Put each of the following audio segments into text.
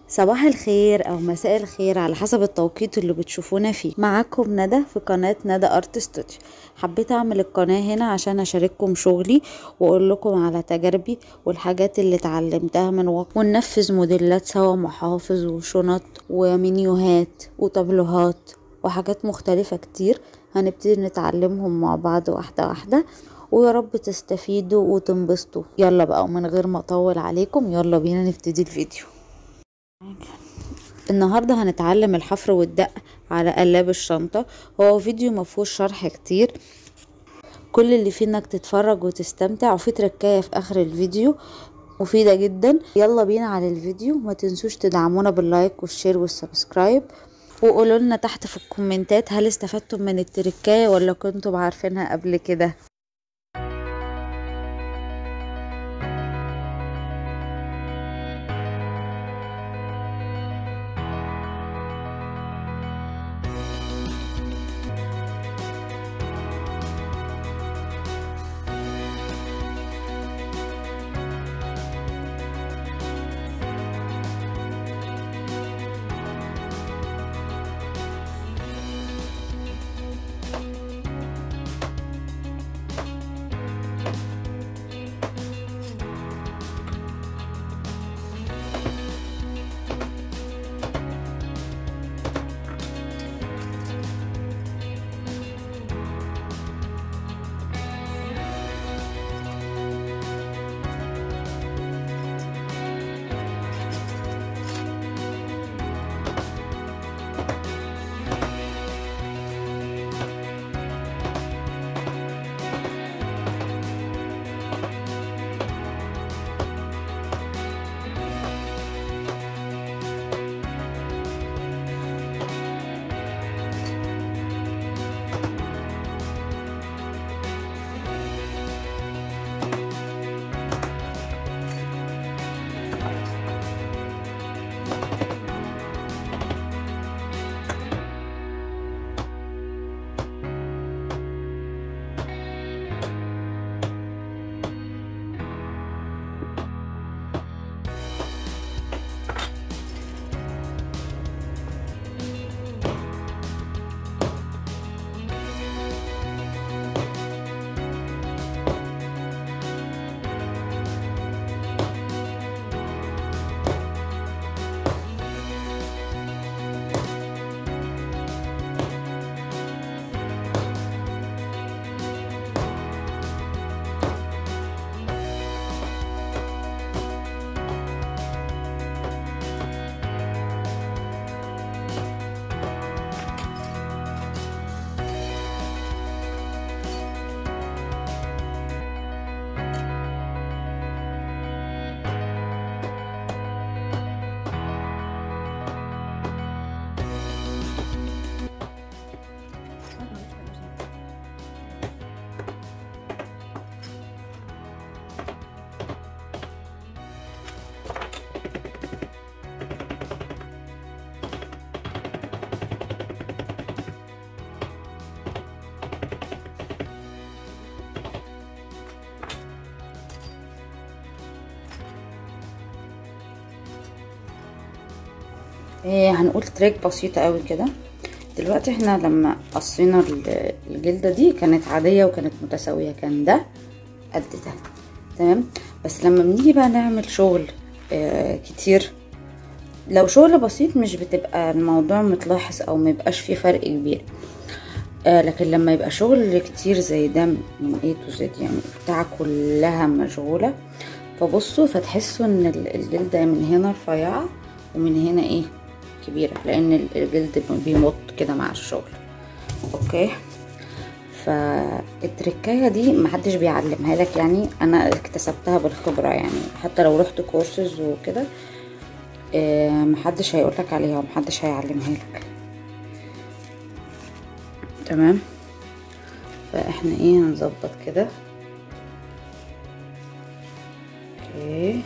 صباح الخير او مساء الخير على حسب التوقيت اللي بتشوفونا فيه معاكم ندى في قناة ندى ارت ستوديو حبيت اعمل القناة هنا عشان اشارككم شغلي واقول لكم على تجاربي والحاجات اللي اتعلمتها من وقت وننفذ موديلات سوا محافظ وشنط ومنيوهات وطبلوهات وحاجات مختلفة كتير هنبتدي نتعلمهم مع بعض واحدة واحدة ويا رب تستفيدوا وتنبسطوا يلا بقى ومن غير ما اطول عليكم يلا بينا نبتدي الفيديو النهارده هنتعلم الحفر والدق على قلاب الشنطة هو فيديو مفهوش شرح كتير كل اللي فيه انك تتفرج وتستمتع وفي تركاية في اخر الفيديو مفيدة جدا يلا بينا على الفيديو ما تنسوش تدعمونا باللايك والشير والسبسكرايب وقولوا لنا تحت في الكومنتات هل استفدتم من التركاية ولا كنتم عارفينها قبل كده إيه هنقول تريك بسيطة قوي كده دلوقتي احنا لما قصينا الجلدة دي كانت عادية وكانت متساوية كان ده قد ده تمام بس لما بنيجي بقى نعمل شغل اه كتير لو شغل بسيط مش بتبقى الموضوع متلاحظ او ميبقاش فيه فرق كبير آه لكن لما يبقى شغل كتير زي ده من A to Z يعني بتاع كلها مشغولة فبصوا فتحسوا ان الجلدة من هنا رفيعة ومن هنا ايه كبيرة لان الجلد بيمط كده مع الشغل اوكي فالتركاية دي محدش بيعلمها لك يعني انا اكتسبتها بالخبرة يعني حتى لو رحت كورسز وكده اه محدش هيقولك عليها ومحدش هيعلمها لك تمام فاحنا ايه هنظبط كده اوكي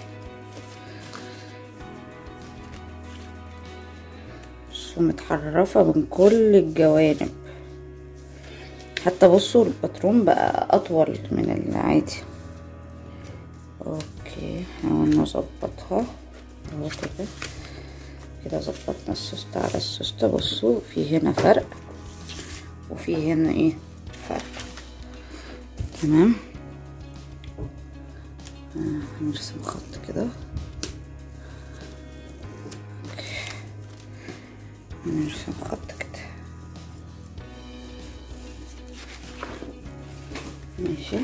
ومتحرفة من كل الجوانب حتى بصوا الباترون بقى اطول من العادي اوكي حاول نظبطها اهو كده كده ظبطنا السوستة على السوستة بصوا في هنا فرق وفي هنا ايه فرق تمام آه، هنرسم خط كده هنرسم خط كده ماشي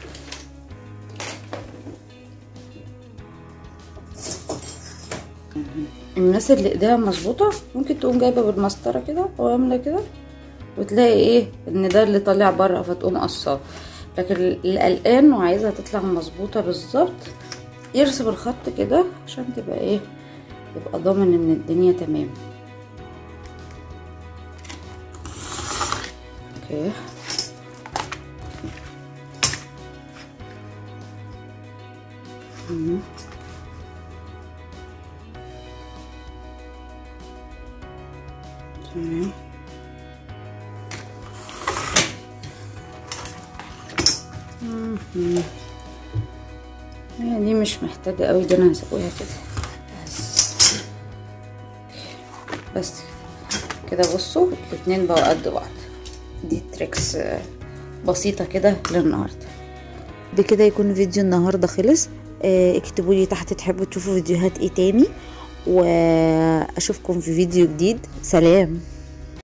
الناس اللي ايديها مظبوطه ممكن تقوم جايبه بالمسطره كده وعامله كده وتلاقي ايه ان ده اللي طالع بره فتقوم قصاه لكن اللي قلقان وعايزها تطلع مظبوطه بالظبط يرسم الخط كده عشان تبقى ايه يبقى ضامن ان الدنيا تمام اوكي مم. تمام مم. هي دي مش محتاجة قوي ده انا هسويها كده بس بس كده كده بصوا الاتنين بقوا قد بعض دي تريكس آه، بسيطة كده للنهاردة بكده يكون فيديو النهارده خلص آه، اكتبوا لي تحت تحبوا تشوفوا فيديوهات ايه تاني واشوفكم في فيديو جديد سلام